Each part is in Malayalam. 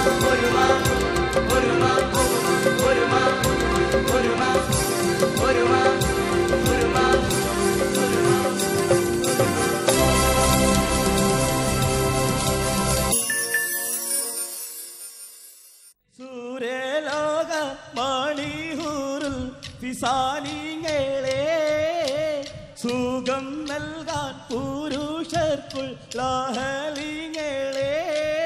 സൂര്യലോക മണിഹൂറിൽ പിസാനിങ്ങളെ സുഖം നൽകാൻ പുരുഷർക്കുൾ ലാഹലിങ്ങളെ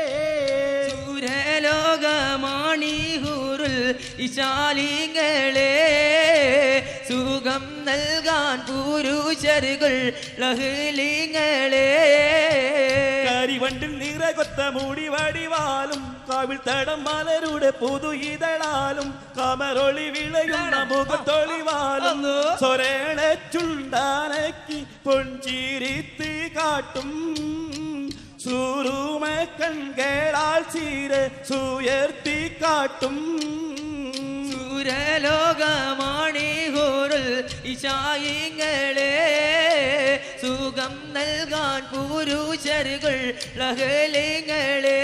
സൂര്യലോകമാണിഹൂറുൽ ഇശാലിങ്ങളെ സുഖം നൽകാൻ പുരുഷരുകൾ ലഹലിങ്ങളെ കരിവണ്ടിൽ നിറകൊത്ത മുടി വടിവാലും കാവിൽ തടം മലരുടെ പുതു ഇതളാലും കമറൊളി വിളയുന്ന മുഖത്തൊളിവാലും സ്വരേണ ചുണ്ടാനക്കി പൊഞ്ചിരിത്ത് കാട്ടും സൂറുമ കൺകേളാൽ ചീര സുയർത്തി കാട്ടും സൂര്യലോകമാണിഹൂറുൽ ഇശായിങ്ങളെ സുഖം നൽകാൻ പുരുഷരുകൾ ലഹലിങ്ങളെ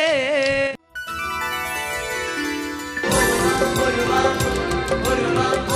ഒരുമ